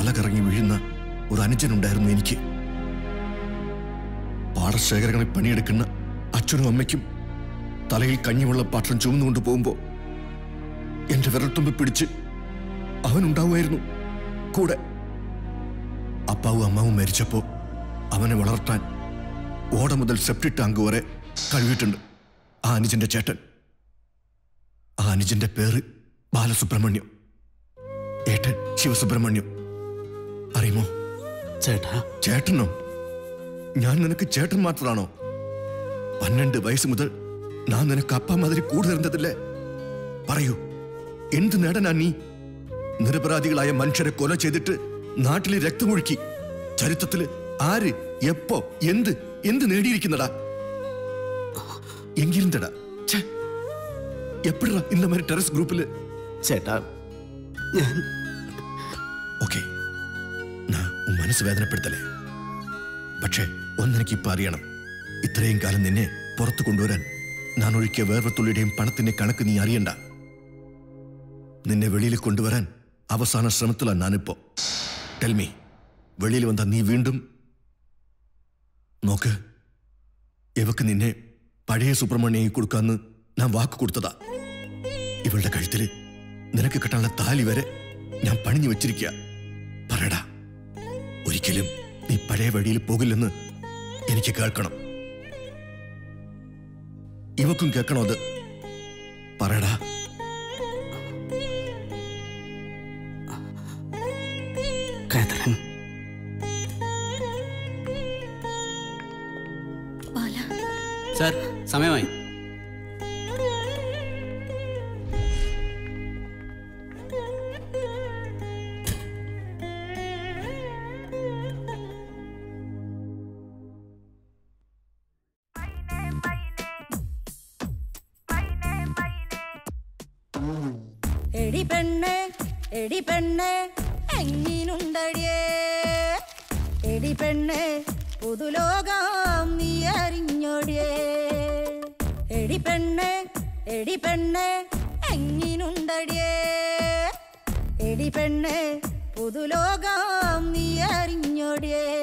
തല കറങ്ങി വീഴുന്ന ഒരു അനുജനുണ്ടായിരുന്നു എനിക്ക് പാടശേഖരങ്ങളിൽ പണിയെടുക്കുന്ന അച്ഛനും അമ്മയ്ക്കും തലയിൽ കഞ്ഞിവെള്ള പാത്രം ചുമന്നുകൊണ്ട് പോകുമ്പോ എന്റെ വിരൽത്തുമ്പ് പിടിച്ച് അവനുണ്ടാവുമായിരുന്നു കൂടെ അപ്പാവും അമ്മാവും മരിച്ചപ്പോ അവനെ വളർത്താൻ ഓട മുതൽ സെപ്റ്റി ടാങ്ക് വരെ കഴിവിട്ടുണ്ട് ആ അനുജന്റെ ചേട്ടൻ ആ അനുജന്റെ പേര് ബാലസുബ്രഹ്മണ്യം ഏട്ടൻ ശിവസുബ്രഹ്മണ്യം അറിയുമോ ചേട്ടാ ചേട്ടനോ ഞാൻ നിനക്ക് ചേട്ടൻ മാത്രമാണോ പന്ത്രണ്ട് വയസ്സ് മുതൽ ഞാൻ നിനക്ക് അപ്പ മാതിരി കൂടുതലിരുന്നതില്ലേ പറയൂ എന്ത് നേടാനാ നീ നിരപരാധികളായ മനുഷ്യരെ കൊല ചെയ്തിട്ട് നാട്ടിലെ രക്തമൊഴുക്കി ചരിത്രത്തില് ആര് എപ്പോ എന്ത് എന്ത് നേടിയിരിക്കുന്നടാ എങ്കിരുന്നടാ എപ്പോഴാ இந்த மாதிரி ടെറസ് ഗ്രൂപ്പില് ചേട്ടാ ഞാൻ ഓക്കെ ഞാൻ ഉൻ മനസ്സ് വേദനപ്പെടുത്തലേ പക്ഷേ ഒന്നെനിക്കിപ്പോ അറിയണം ഇത്രയും കാലം നിന്നെ പുറത്തു കൊണ്ടുവരാൻ ഞാൻ ഒഴുക്കിയ വേർവത്തുള്ളിയുടെയും പണത്തിന്റെ കണക്ക് നീ അറിയണ്ട നിന്നെ വെളിയിൽ കൊണ്ടുവരാൻ അവസാന ശ്രമത്തിലാണ് ഞാനിപ്പോ ടെൽമി വെളിയിൽ വന്ന നീ വീണ്ടും നോക്ക് ഇവക്ക് നിന്നെ പഴയ സുബ്രഹ്മണ്യെ കൊടുക്കാന്ന് ഞാൻ വാക്ക് കൊടുത്തതാ ഇവളുടെ കഴുത്തില് നിനക്ക് കെട്ടാനുള്ള താലി വരെ ഞാൻ പണിഞ്ഞു വെച്ചിരിക്കുക പറയടാ ഒരിക്കലും നീ പഴയ വഴിയിൽ പോകില്ലെന്ന് എനിക്ക് കേൾക്കണം ഇവക്കും കേൾക്കണോ അത് പറയടാ കാതറിൻ ബാല സാർ സമയമായി എടി പെണ്ണ് എടി പെണ്ണ് എങ്ങിനുണ്ടടിയേ എടി പെണ്ണ് പുതുലോകം നീ അറിഞ്ഞോടിയേ എടി പെണ്ണ് എടി പെണ്ണ് എങ്ങിനുണ്ടടിയേ എടി പെണ്ണ് പുതുലോകം നീ അറിഞ്ഞോടിയേ